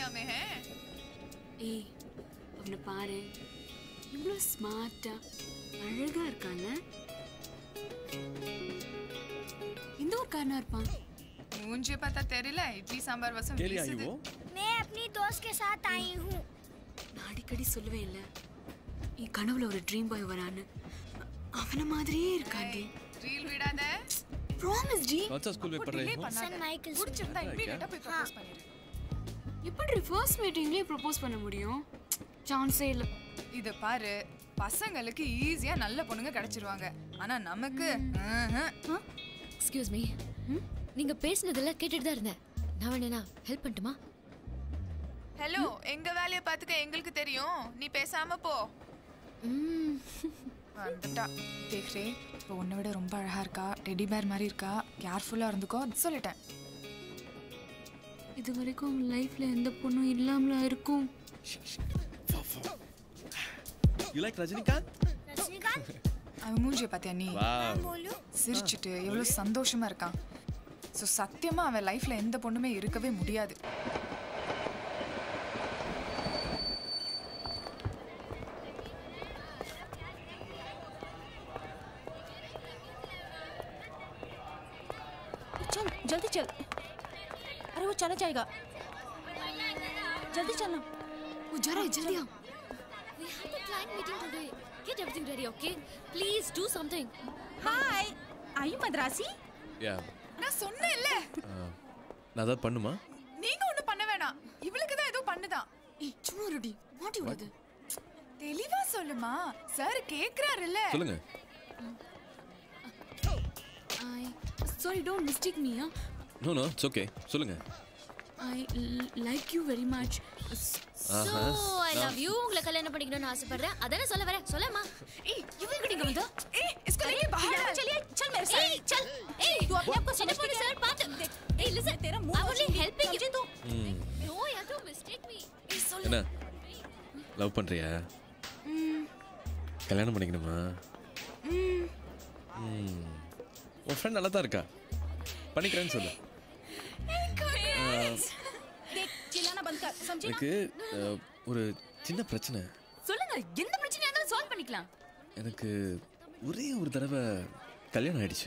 दुनिया में है ஏய் அவனை பாரு இவ்வளோ ஸ்மார்ட்டா அழகா இருக்கான்ல எந்த ஒரு காரனா இருப்பான் मुझे पता तेरे ला इडली सांभर वसम के लिए आई वो मैं अपनी दोस्त के साथ आई हूँ நான் அடிக்கடி சொல்லுவேன் இல்ல என் கனவுல ஒரு ட்ரீம் பாய் வரான்னு அவன மாதிரியே இருக்காண்டி रील விடா दे ப்ராமிஸ் டி कौन सा स्कूल में पढ़ रहे हो सन माइकल புடிச்சிருந்தா இமிடியேட்டா போய் ப்ரப்போஸ் பண்ணிரு எப்படி ஃபர்ஸ்ட் மீட்டிங்லயே ப்ரப்போஸ் பண்ண முடியும் சான்ஸே இல்ல இது பாரு பசங்களுக்கு ஈஸியா நல்ல பொண்ணுங்க கிடைச்சிருவாங்க ஆனா நமக்கு ஆஹா. எக்ஸ்கியூஸ் மீ நீங்க பேசுனதெல்லாம் கேட்டுட்டு தான் இருந்தேன் நான் வேணா ஹெல்ப் பண்ணட்டுமா ஹலோ எங்க வேலைய பாத்துக்க எங்களுக்கு தெரியும் நீ பேசாம போ ம் வந்துட்டா தேக்ரே இப்போ உன்னை விட ரொம்ப அழகா இருக்கா டெடி பேர் மாதிரி இருக்கா கேர்ஃபுல்லா இருந்துக்கோ சொல்லிட்டேன் இது வரைக்கும் லைஃப்ல எந்த பொண்ணும் இல்லாமலா இருக்கும் यू लाइक रजनीकांत रजनीकांत அவன் மூஞ்சிய பாத்தியா நீ वाओ बोलूं சிரிச்சிட்டு எவ்வளவு சந்தோஷமா இருக்கான் ஸோ சத்தியமா அவன் லைஃப்ல எந்த பொண்ணுமே இருக்கவே முடியாது चल जल्दी चल अरे वो चला जाएगा जल्दी चलना ஓ ஜரா ஜல்தியா we have a client meeting today get everything ready okay please do something hi I you Madrasi या நான் சொன்னேன்ல நான் ஏதாவது பண்ணுமா நீங்க ஒண்ணு பண்ண வேணாம் இவளுக்கு தான் ஏதோ பண்ணுதான் ஏய் சும்மா ரெடி மாட்டி விடாது தெளிவா சொல்லுமா சார் கேக்குறாருல்ல சொல்லுங்க I sorry don't mistake me no no it's okay சொல்லுங்க I like you very much so i love you உங்களை கல்யாணம் பண்ணிக்கணும்னு ஆசைப்படுறேன் அதானே சொல்ல வரேன் சொல்லமா ஏய் இவன் கூட இங்க வந்தா ஏய் इसको लेके बाहर आ चलिए चल मेरे साथ ஏய் चल ஏய் तू अपने आप को சின்ன समझ பொண்ணு के சார் பாத்து ஏய் listen तेरा मुंह i only helping you समझे तू no you have to mistake me ஏய் சொல்லு என்ன லவ் பண்றியா கல்யாணம் பண்ணிக்கணுமா ம். உன் ஃப்ரெண்ட் நல்லா தான் இருக்கா பண்ணிக்கிறேன்னு சொல்லு देख चिल्लाना बंद कर समझे ना எனக்கு அஹ், ஒரு சின்ன பிரச்சனை சொல்லுங்க எந்த பிரச்சனையா இருந்தாலும் சால்வ் பண்ணிக்கலாம் எனக்கு ஒரே ஒரு தடவை கல்யாணம் ஆயிடுச்சு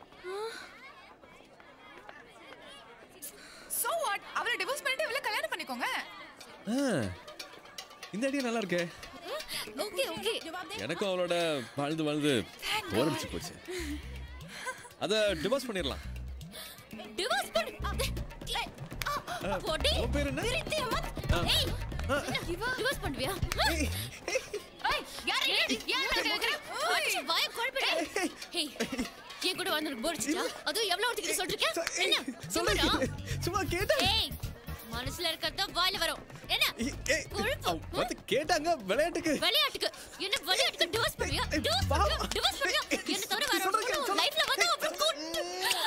சோ வாட் அவளை டிவோர்ஸ் பண்ணிட்டு இவளை கல்யாணம் பண்ணிக்கோங்க ஆ, இந்த ஐடியா நல்லா இருக்கே ஓகே ஓகே எனக்கும் அவளோட வாழ்ந்து வாழ்ந்து போர் அடிச்சு போச்சு அதை டிவோர்ஸ் பண்ணிடலாம் டிவோர்ஸ் பண்ணு போடி உன் பேர் என்ன? திருத்தி மத் ஏய் டிவோர்ஸ் பண்ணுவியா ஏய் யார் யார் மேல கேக்குற அடிச்சு வாய குழப்பிடு ஏய் என் கூட வந்து போர் அடிச்சா அதுவும் எவ்வளவு ஒருத்திக்கிட்ட சொல்லிருக்கேன் என்ன சும்மாடா சும்மா கேட்டேன் ஏய் மனசுல இருக்கிறத வாயில வரும் என்ன ஏய், கொழுப்பு. அவ வந்து கேட்டாங்க விளையாட்டுக்கு விளையாட்டுக்கு என்ன விளையாட்டுக்கு டிவோர்ஸ் பண்ணுவியா டிவோர்ஸ் வா. பண்ணுவியா டிவோர்ஸ் பண்ணுவியா என்ன தவிர வேற சொல்றேன், ஒண்ணு லைஃப்ல வந்து அப்புறம் கூட்டு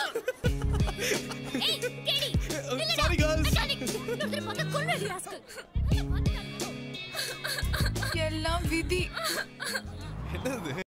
ஏய் கேடி இல்லடா Sorry, girls. டார்லிங் இன்னொருத்தர் பார்த்தா கொல்லுடி ராஸ்கல் எல்லாம் விதி என்னது